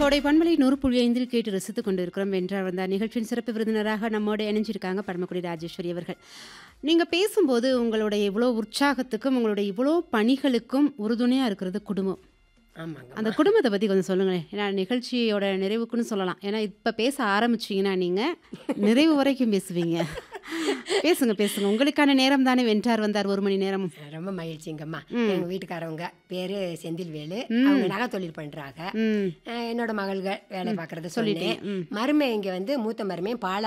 கோடை பண்பலை நூறு புள்ளி ஐந்தில் கேட்டு ரசித்துக் கொண்டிருக்கிறோம் வென்றார் வந்தார் நிகழ்ச்சியின் சிறப்பு விருந்தினராக நம்மோடு இணைஞ்சிருக்காங்க பரமக்குடி ராஜேஸ்வரி அவர்கள் நீங்கள் பேசும்போது உங்களுடைய இவ்வளோ உற்சாகத்துக்கும் உங்களுடைய இவ்வளோ பணிகளுக்கும் உறுதுணையாக இருக்கிறது குடும்பம் ஆமாங்க அந்த குடும்பத்தை பற்றி கொஞ்சம் சொல்லுங்களேன் ஏன்னா நிகழ்ச்சியோட நிறைவுக்குன்னு சொல்லலாம் ஏன்னா இப்போ பேச ஆரம்பிச்சீங்கன்னா நீங்கள் நிறைவு வரைக்கும் பேசுவீங்க பேசுங்க பேசுங்க உங்களுக்கான நேரம் தானே வென்றார் வந்தார் ஒரு மணி நேரம் ரொம்ப மகிழ்ச்சிங்கம்மா எங்க வீட்டுக்காரவங்க பேரு செந்தில்வேலு அவங்க நகை தொழில் பண்றாங்க ம் அஹ் என்னோட மகள்கள் வேலை பார்க்கறத சொல்லிட்டேன். சொல்லிட்டேன் மருமை இங்க வந்து மூத்த மருமையும் பாலா